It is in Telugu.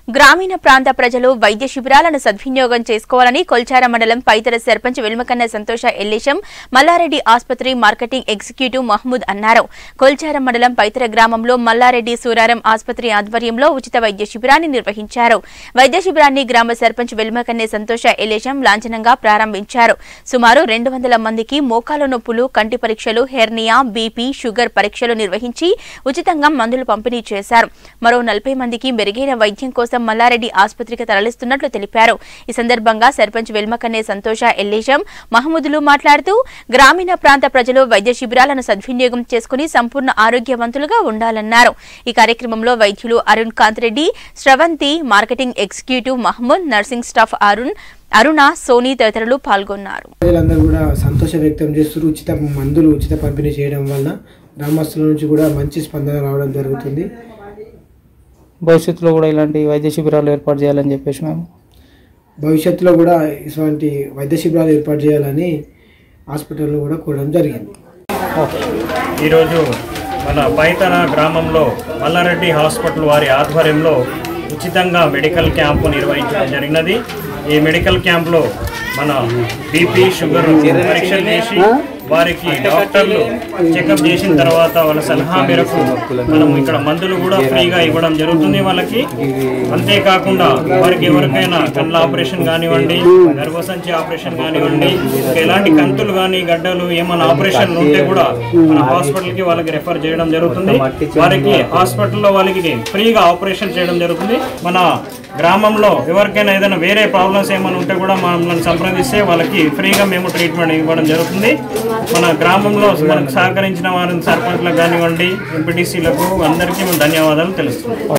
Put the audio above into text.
గ్రామీణ ప్రాంత ప్రజలు వైద్య శిబిరాలను సద్వినియోగం చేసుకోవాలని కొల్చార మండలం పైతర సర్పంచ్ వెల్మకన్న సంతోష ఎల్లేశం మల్లారెడ్డి ఆసుపత్రి మార్కెటింగ్ ఎగ్జిక్యూటివ్ మహమూద్ అన్నారు కొల్చార మండలం పైతర గ్రామంలో మల్లారెడ్డి సూరారం ఆసుపత్రి ఆధ్వర్యంలో ఉచిత వైద్య శిబిరాన్ని నిర్వహించారు వైద్య శిబిరాన్ని గ్రామ సర్పంచ్ వెల్మకన్నె సంతోష ఎల్లేశం లాంఛనంగా ప్రారంభించారు సుమారు రెండు వందల మందికి మోకాల నొప్పులు కంటి పరీక్షలు హెర్నియా బీపీ షుగర్ పరీక్షలు నిర్వహించి ఉచితంగా మందులు పంపిణీ చేశారు మరో నలభై మందికి మెరుగైన వైద్యం కోసం మల్లారెడ్డి ఆసుపత్రికి తరలిస్తున్నట్లు తెలిపారు ఈ సందర్భంగా సర్పంచ్ వెల్మకన్నే సంతోష ఎల్లేశం మహమూదులు మాట్లాడుతూ గ్రామీణ ప్రాంత ప్రజలు వైద్య శిబిరాలను సద్వినియోగం చేసుకుని సంపూర్ణ ఆరోగ్యవంతులుగా ఉండాలన్నారు ఈ కార్యక్రమంలో వైద్యులు Arun Kanth Reddy Sravanthi marketing executive Mahmood nursing staff Arun Aruna Soni తదితరులు పాల్గొన్నారు ప్రజలందరూ కూడా సంతోషం వ్యక్తం చేస్తూ ఉచిత మందులు ఉచిత పంపిణీ చేయడం వల్ల గ్రామస్తుల నుంచి కూడా మంచి స్పందన రావడం జరుగుతుంది భవిష్యత్తులో కూడా ఇలాంటి వైద్య శిబిరాలు ఏర్పాటు చేయాలని చెప్పేసి మేము భవిష్యత్తులో కూడా ఇటువంటి వైద్య శిబిరాలు ఏర్పాటు చేయాలని హాస్పిటల్లో కూడా కోరడం జరిగింది ఈరోజు మన పైతన గ్రామంలో మల్లారెడ్డి హాస్పిటల్ వారి ఆధ్వర్యంలో ఉచితంగా మెడికల్ క్యాంపు నిర్వహించడం జరిగినది ఈ మెడికల్ క్యాంప్లో మన బీపీ షుగర్ పరీక్షలు చేసి వారికి డాక్టర్లు చెకప్ చేసిన తర్వాత వాళ్ళ సలహా మేరకు మనం ఇక్కడ మందులు కూడా ఫ్రీగా ఇవ్వడం జరుగుతుంది వాళ్ళకి అంతేకాకుండా వారికి ఎవరికైనా కళ్ళ ఆపరేషన్ కానివ్వండి గర్భసంచి ఆపరేషన్ కానివ్వండి ఇంకా ఎలాంటి కంతులు కానీ గడ్డలు ఏమైనా ఆపరేషన్లు ఉంటే కూడా మన హాస్పిటల్కి వాళ్ళకి రెఫర్ చేయడం జరుగుతుంది వారికి హాస్పిటల్లో వాళ్ళకి ఫ్రీగా ఆపరేషన్ చేయడం జరుగుతుంది మన గ్రామంలో ఎవరికైనా ఏదైనా వేరే ప్రాబ్లమ్స్ ఏమైనా ఉంటే కూడా మమ్మల్ని సంప్రదిస్తే వాళ్ళకి ఫ్రీగా మేము ట్రీట్మెంట్ ఇవ్వడం జరుగుతుంది మన గ్రామంలో మనకు సహకరించిన వారిని సర్పంచ్లకు కానివ్వండి ఎంపీటీసీలకు అందరికీ మేము ధన్యవాదాలు తెలుస్తున్నాం